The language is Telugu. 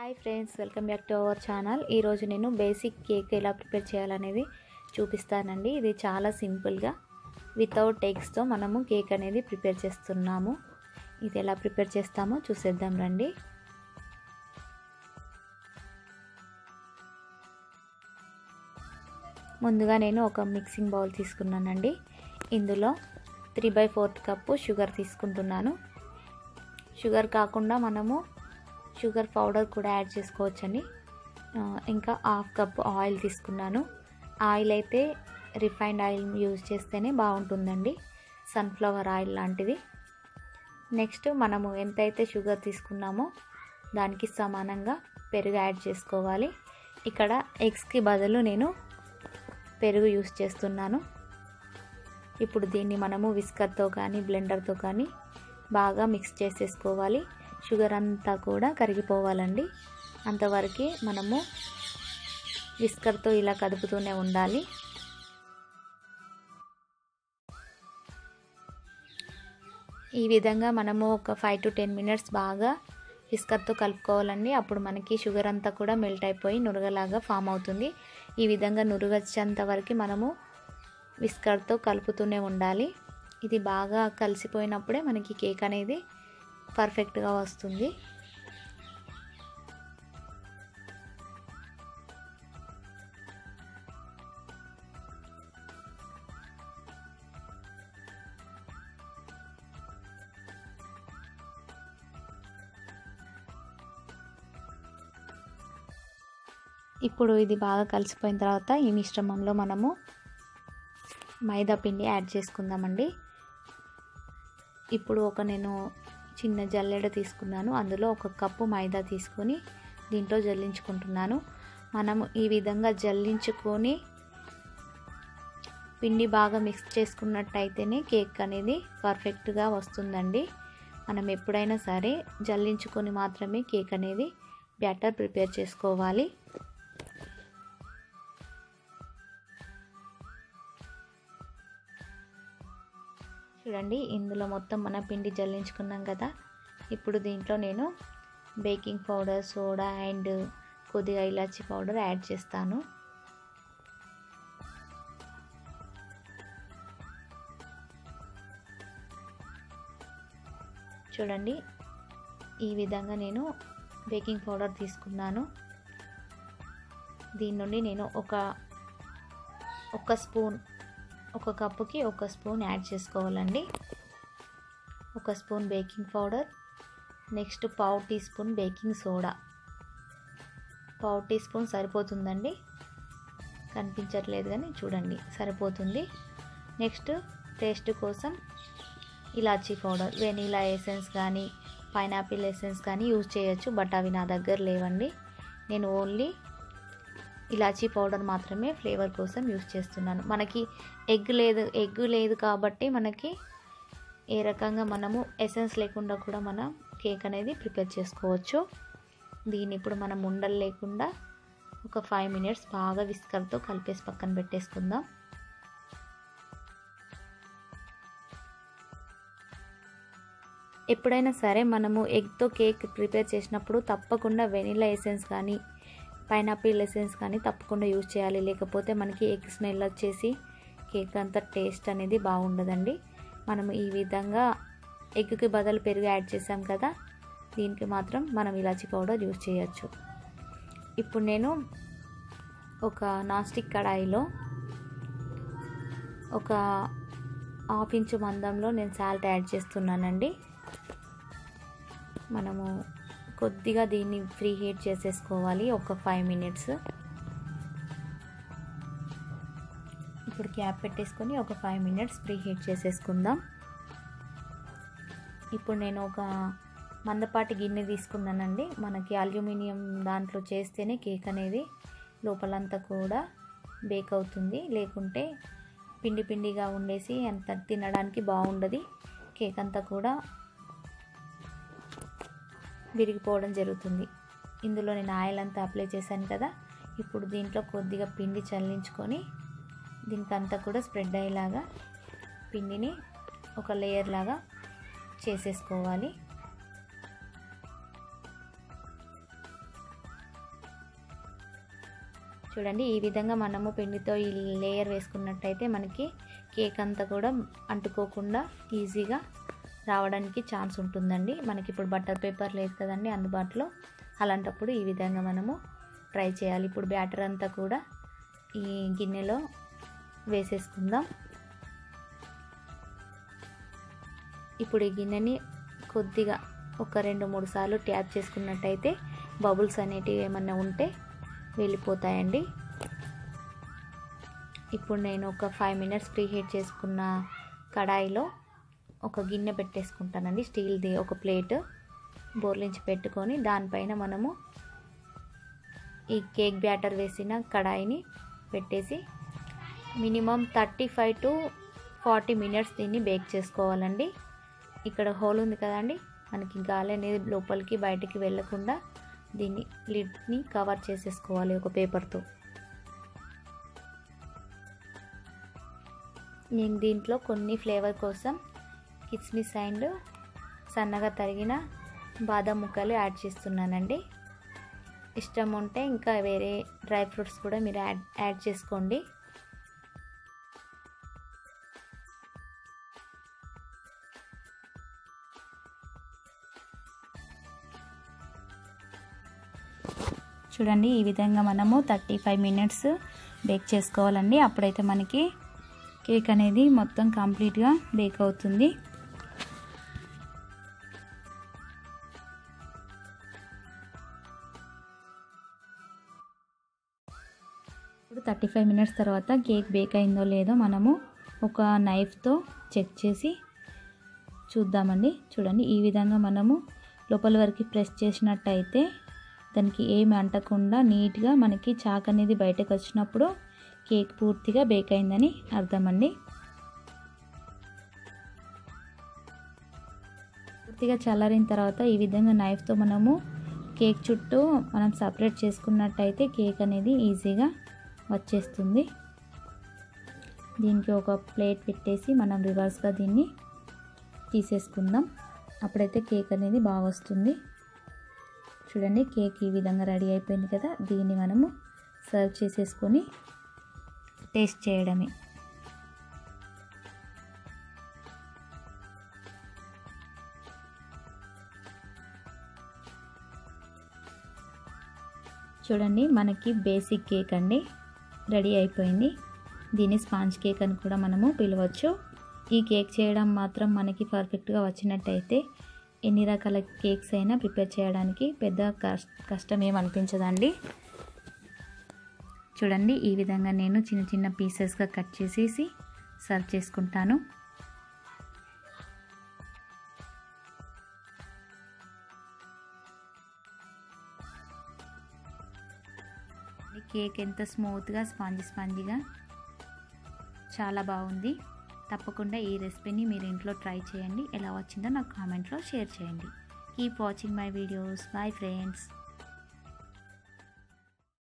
hi friends welcome back to our channel ఈరోజు నేను బేసిక్ కేక్ ఎలా ప్రిపేర్ చేయాలనేది చూపిస్తానండి ఇది చాలా సింపుల్గా వితౌట్ ఎగ్స్తో మనము కేక్ అనేది ప్రిపేర్ చేస్తున్నాము ఇది ఎలా ప్రిపేర్ చేస్తామో చూసేద్దాం రండి ముందుగా నేను ఒక మిక్సింగ్ బౌల్ తీసుకున్నానండి ఇందులో three by fourth cup sugar తీసుకుంటున్నాను షుగర్ కాకుండా మనము షుగర్ పౌడర్ కూడా యాడ్ చేసుకోవచ్చండి ఇంకా హాఫ్ కప్ ఆయిల్ తీసుకున్నాను ఆయిల్ అయితే రిఫైండ్ ఆయిల్ యూజ్ చేస్తేనే బాగుంటుందండి సన్ఫ్లవర్ ఆయిల్ లాంటిది నెక్స్ట్ మనము ఎంతైతే షుగర్ తీసుకున్నామో దానికి సమానంగా పెరుగు యాడ్ చేసుకోవాలి ఇక్కడ ఎగ్స్కి బదులు నేను పెరుగు యూస్ చేస్తున్నాను ఇప్పుడు దీన్ని మనము విస్కర్తో కానీ బ్లెండర్తో కానీ బాగా మిక్స్ చేసేసుకోవాలి షుగర్ అంతా కూడా కరిగిపోవాలండి అంతవరకు మనము విస్కర్తో ఇలా కదుపుతూనే ఉండాలి ఈ విధంగా మనము ఒక ఫైవ్ టు టెన్ మినిట్స్ బాగా విస్కర్తో కలుపుకోవాలండి అప్పుడు మనకి షుగర్ అంతా కూడా మెల్ట్ అయిపోయి నురగలాగా ఫామ్ అవుతుంది ఈ విధంగా నురుగొచ్చేంత వరకు మనము విస్కర్తో కలుపుతూనే ఉండాలి ఇది బాగా కలిసిపోయినప్పుడే మనకి కేక్ అనేది పర్ఫెక్ట్గా వస్తుంది ఇప్పుడు ఇది బాగా కలిసిపోయిన తర్వాత ఈ మిశ్రమంలో మనము మైదా పిండి యాడ్ చేసుకుందామండి ఇప్పుడు ఒక నేను చిన్న జల్లెడ తీసుకున్నాను అందులో ఒక కప్పు మైదా తీసుకొని దీంట్లో జల్లించుకుంటున్నాను మనము ఈ విధంగా జల్లించుకొని పిండి బాగా మిక్స్ చేసుకున్నట్టయితేనే కేక్ అనేది పర్ఫెక్ట్గా వస్తుందండి మనం ఎప్పుడైనా సరే జల్లించుకొని మాత్రమే కేక్ అనేది బ్యాటర్ ప్రిపేర్ చేసుకోవాలి చూడండి ఇందులో మొత్తం మన పిండి జల్లించుకున్నాం కదా ఇప్పుడు దీంట్లో నేను బేకింగ్ పౌడర్ సోడా అండ్ కొద్దిగా ఇలాచి పౌడర్ యాడ్ చేస్తాను చూడండి ఈ విధంగా నేను బేకింగ్ పౌడర్ తీసుకున్నాను దీని నుండి నేను ఒక ఒక స్పూన్ ఒక కప్పుకి ఒక స్పూన్ యాడ్ చేసుకోవాలండి ఒక స్పూన్ బేకింగ్ పౌడర్ నెక్స్ట్ పావు టీ స్పూన్ బేకింగ్ సోడా పావు టీ స్పూన్ సరిపోతుందండి కనిపించట్లేదు కానీ చూడండి సరిపోతుంది నెక్స్ట్ టేస్ట్ కోసం ఇలాచీ పౌడర్ వెనీలా ఎసెన్స్ కానీ పైనాపిల్ ఎసెన్స్ కానీ యూజ్ చేయొచ్చు బట్ అవి నా దగ్గర లేవండి నేను ఓన్లీ ఇలాచీ పౌడర్ మాత్రమే ఫ్లేవర్ కోసం యూస్ చేస్తున్నాను మనకి ఎగ్ లేదు ఎగ్ లేదు కాబట్టి మనకి ఏ రకంగా మనము ఎసెన్స్ లేకుండా కూడా మనం కేక్ అనేది ప్రిపేర్ చేసుకోవచ్చు దీన్ని ఇప్పుడు మనం ఉండలు లేకుండా ఒక ఫైవ్ మినిట్స్ బాగా విస్కర్తో కలిపేసి పక్కన పెట్టేసుకుందాం ఎప్పుడైనా సరే మనము ఎగ్తో కేక్ ప్రిపేర్ చేసినప్పుడు తప్పకుండా వెనిలా ఎసెన్స్ కానీ పైనాపిల్ ఎసెన్స్ కానీ తప్పకుండా యూజ్ చేయాలి లేకపోతే మనకి ఎగ్ స్మెల్ వచ్చేసి కేక్ అంత టేస్ట్ అనేది బాగుండదండి మనం ఈ విధంగా ఎగ్కి బదులు పెరుగు యాడ్ చేసాం కదా దీనికి మాత్రం మనం ఇలాచి పౌడర్ యూజ్ చేయొచ్చు ఇప్పుడు నేను ఒక నాస్టిక్ కడాయిలో ఒక హాఫ్ ఇంచు మందంలో నేను సాల్ట్ యాడ్ చేస్తున్నానండి మనము కొద్దిగా దీన్ని ఫ్రీ హీట్ చేసేసుకోవాలి ఒక ఫైవ్ మినిట్స్ ఇప్పుడు క్యాప్ పెట్టేసుకొని ఒక ఫైవ్ మినిట్స్ ఫ్రీ హీట్ చేసేసుకుందాం ఇప్పుడు నేను ఒక మందపాటి గిన్నె తీసుకున్నానండి మనకి అల్యూమినియం దాంట్లో చేస్తేనే కేక్ అనేది లోపలంతా కూడా బేక్ అవుతుంది లేకుంటే పిండి పిండిగా ఉండేసి అంత తినడానికి బాగుండదు కేక్ అంతా కూడా విరిగిపోవడం జరుగుతుంది ఇందులో నేను ఆయిల్ అంతా అప్లై చేశాను కదా ఇప్పుడు దీంట్లో కొద్దిగా పిండి చల్లించుకొని దీనికి అంతా కూడా స్ప్రెడ్ అయ్యేలాగా పిండిని ఒక లేయర్ లాగా చేసేసుకోవాలి చూడండి ఈ విధంగా మనము పిండితో ఈ లేయర్ వేసుకున్నట్టయితే మనకి కేక్ అంతా కూడా అంటుకోకుండా ఈజీగా రావడానికి ఛాన్స్ ఉంటుందండి మనకి ఇప్పుడు బటర్ పేపర్ లేదు కదండి అందుబాటులో అలాంటప్పుడు ఈ విధంగా మనము ట్రై చేయాలి ఇప్పుడు బ్యాటర్ అంతా కూడా ఈ గిన్నెలో వేసేసుకుందాం ఇప్పుడు ఈ గిన్నెని కొద్దిగా ఒక రెండు మూడు సార్లు ట్యాప్ చేసుకున్నట్టయితే బబుల్స్ అనేటివి ఏమన్నా ఉంటే వెళ్ళిపోతాయండి ఇప్పుడు నేను ఒక ఫైవ్ మినిట్స్ ప్రీ హీట్ చేసుకున్న కడాయిలో ఒక గిన్నె పెట్టేసుకుంటానండి స్టీల్ది ఒక ప్లేట్ బోర్లించి పెట్టుకొని దానిపైన మనము ఈ కేక్ బ్యాటర్ వేసిన కడాయిని పెట్టేసి minimum thirty five to forty minutes దీన్ని బేక్ చేసుకోవాలండి ఇక్కడ హోల్ ఉంది కదండి మనకి గాలి అనేది లోపలికి బయటికి వెళ్ళకుండా దీన్ని లిడ్ని కవర్ చేసేసుకోవాలి ఒక పేపర్తో నేను దీంట్లో కొన్ని ఫ్లేవర్ కోసం కిస్మిస్ అండ్ సన్నగా తరిగిన బాదం ముక్కలు యాడ్ చేస్తున్నానండి ఇష్టం ఉంటే ఇంకా వేరే డ్రై ఫ్రూట్స్ కూడా మీరు యాడ్ యాడ్ చేసుకోండి చూడండి ఈ విధంగా మనము థర్టీ ఫైవ్ మినిట్స్ బేక్ చేసుకోవాలండి అప్పుడైతే మనకి కేక్ అనేది మొత్తం కంప్లీట్గా బేక్ అవుతుంది ఇప్పుడు థర్టీ ఫైవ్ మినిట్స్ తర్వాత కేక్ బేక్ అయిందో లేదో మనము ఒక నైఫ్తో చెక్ చేసి చూద్దామండి చూడండి ఈ విధంగా మనము లోపల వరకు ప్రెస్ చేసినట్టయితే దానికి ఏమి అంటకుండా నీట్గా మనకి చాక్ అనేది బయటకు వచ్చినప్పుడు కేక్ పూర్తిగా బేక్ అయిందని అర్థం అండి పూర్తిగా చల్లారిన తర్వాత ఈ విధంగా నైఫ్తో మనము కేక్ చుట్టూ మనం సపరేట్ చేసుకున్నట్టయితే కేక్ అనేది ఈజీగా వచ్చేస్తుంది దీనికి ఒక ప్లేట్ పెట్టేసి మనం రివర్స్గా దీన్ని తీసేసుకుందాం అప్పుడైతే కేక్ అనేది బాగా వస్తుంది చూడండి కేక్ ఈ విధంగా రెడీ అయిపోయింది కదా దీన్ని మనము సర్వ్ చేసేసుకొని టేస్ట్ చేయడమే చూడండి మనకి బేసిక్ కేక్ అండి రెడీ అయిపోయింది దీన్ని స్పాంజ్ కేక్ అని కూడా మనము పిలవచ్చు ఈ కేక్ చేయడం మాత్రం మనకి పర్ఫెక్ట్గా వచ్చినట్టయితే ఎన్ని రకాల కేక్స్ అయినా ప్రిపేర్ చేయడానికి పెద్ద కష్టం ఏం అనిపించదండి చూడండి ఈ విధంగా నేను చిన్న చిన్న పీసెస్గా కట్ చేసేసి సర్వ్ చేసుకుంటాను కేక్ ఎంత స్మూత్గా స్పాంజీ స్పాంజీగా చాలా బాగుంది తప్పకుండా ఈ రెసిపీని మీరు ఇంట్లో ట్రై చేయండి ఎలా వచ్చిందో నాకు కామెంట్లో షేర్ చేయండి keep watching my videos bye friends